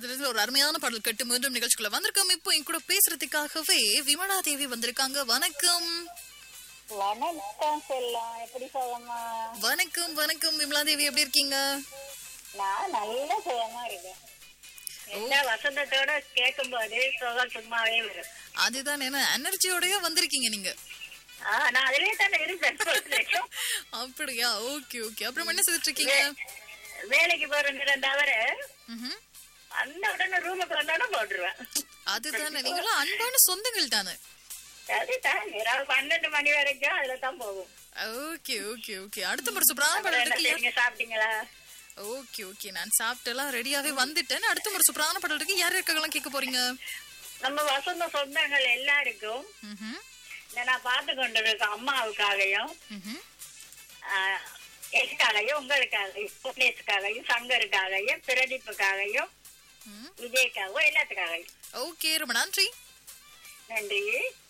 திரைப்படத்துல ஒரு அருமையான பாடல் கேட்டு மீண்டும் நிகழ்ச்சிக்குள்ள வந்திருக்கோம் இப்போ என் கூட பேசுறதுக்காகவே விமலா தேவி வந்திருக்காங்க வணக்கம் வணக்கம் செல்லம் எப்படி சொல்லமா வணக்கம் வணக்கம் விமலா தேவி எப்படி இருக்கீங்க நான் நல்ல சுகமா இருக்கேன் எல்லா வசந்தத்தோட கேட்கும் போது சுகம் சும்மாவே வரும் அதுதான் என்ன எனர்ஜியோடய வந்திருக்கீங்க நீங்க ஆ, நான் அதுலயே தானே இருப்பேன் சொல்றேன். அப்படியா ஓகே ஓகே அப்புறம் என்ன செய்துட்டு இருக்கீங்க வேலைக்கு போறேங்கிற தவிர ம்ஹும். அந்த உடனே ரூமுக்கு வந்தோட போட்டுருவேன் அதுதானே நீங்களும் அன்பான சொந்தங்கள் தானே அதுதான் இரவு பன்னெண்டு மணி வரைக்கும் அதுல தான் போகும் ஓகே ஓகே ஓகே அடுத்த ஒரு சூப்பரான பாடல் என்ன இருக்கு செய்றீங்க, சாப்பிட்டீங்களா ஓகே ஓகே நான் சாப்பிட்டெல்லாம் ரெடியாவே வந்துட்டேன் அடுத்த ஒரு சூப்பரான பாடல் இருக்கு யார் இருக்காங்கலாம் கேட்க போறீங்க நம்ம வசந்த சொந்தங்கள் எல்லாருக்கும் ம்ஹும். இந்த நான் பார்த்து கொண்டிருக்க அம்மாவுக்காகவும் ம்ஹும். ஆஹ், எனக்காகவும் உங்களுக்காகவும் புனேஷுக்காகவும் சங்கருக்காகவும் பிரதீப்புக்காகவும் ம். விஜய்க்காகவும் எல்லாத்துக்காகவும் ஓகே ரொம்ப நன்றி நன்றி